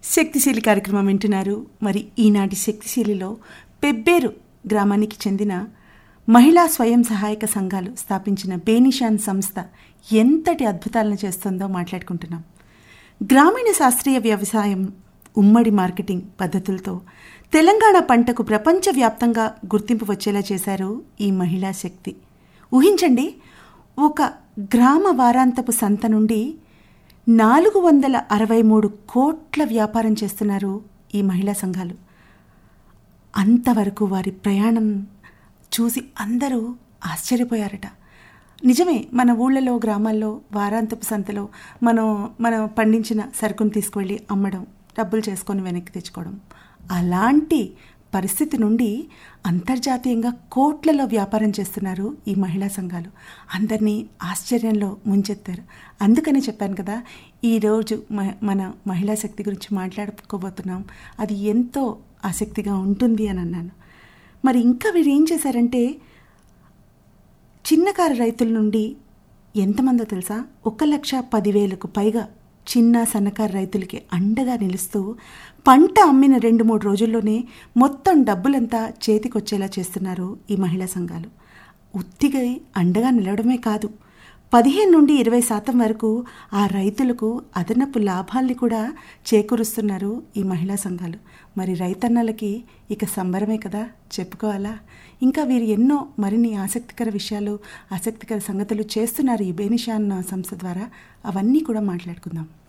శక్తిశీలి కార్యక్రమం వింటున్నారు మరి ఈనాటి శక్తిశీలిలో పెబ్బేరు గ్రామానికి చెందిన మహిళా స్వయం సహాయక సంఘాలు స్థాపించిన బేనిషాన్ సంస్థ ఎంతటి అద్భుతాలను చేస్తుందో మాట్లాడుకుంటున్నాం గ్రామీణ శాస్త్రీయ వ్యవసాయం ఉమ్మడి మార్కెటింగ్ పద్ధతులతో తెలంగాణ పంటకు ప్రపంచవ్యాప్తంగా గుర్తింపు వచ్చేలా చేశారు ఈ మహిళా శక్తి ఊహించండి ఒక గ్రామ వారాంతపు సంత నుండి నాలుగు వందల అరవై మూడు కోట్ల వ్యాపారం చేస్తున్నారు ఈ మహిళా సంఘాలు అంతవరకు వారి ప్రయాణం చూసి అందరూ ఆశ్చర్యపోయారట నిజమే మన ఊళ్ళలో గ్రామాల్లో వారాంతపు సంతలో మనం మనం పండించిన సరుకును తీసుకువెళ్ళి అమ్మడం డబ్బులు చేసుకొని వెనక్కి తెచ్చుకోవడం అలాంటి పరిస్థితి నుండి అంతర్జాతీయంగా కోట్లలో వ్యాపారం చేస్తున్నారు ఈ మహిళా సంఘాలు అందరినీ ఆశ్చర్యంలో ముంచెత్తారు అందుకని చెప్పాను కదా ఈరోజు మ- మన మహిళా శక్తి గురించి మాట్లాడుకోబోతున్నాం అది ఎంతో ఆసక్తిగా ఉంటుంది అని అన్నాను మరి ఇంకా వీరు ఏం చేశారంటే చిన్నకారు రైతుల నుండి ఎంతమందో తెలుసా ఒక లక్ష పదివేలకు పైగా చిన్న సన్నకారు రైతులకి అండగా నిలుస్తూ పంట అమ్మిన రెండు మూడు రోజుల్లోనే మొత్తం డబ్బులంతా చేతికొచ్చేలా చేస్తున్నారు ఈ మహిళా సంఘాలు ఉత్తిగా అండగా నిలవడమే కాదు పదిహేను నుండి ఇరవై శాతం వరకు ఆ రైతులకు అదనపు లాభాల్ని కూడా చేకూరుస్తున్నారు ఈ మహిళా సంఘాలు మరి రైతన్నలకి ఇక సంబరమే కదా చెప్పుకోవాలా ఇంకా వీరు ఎన్నో మరిన్ని ఆసక్తికర విషయాలు ఆసక్తికర సంగతులు చేస్తున్నారు ఈ బేనిషాన్ సంస్థ ద్వారా అవన్నీ కూడా మాట్లాడుకుందాం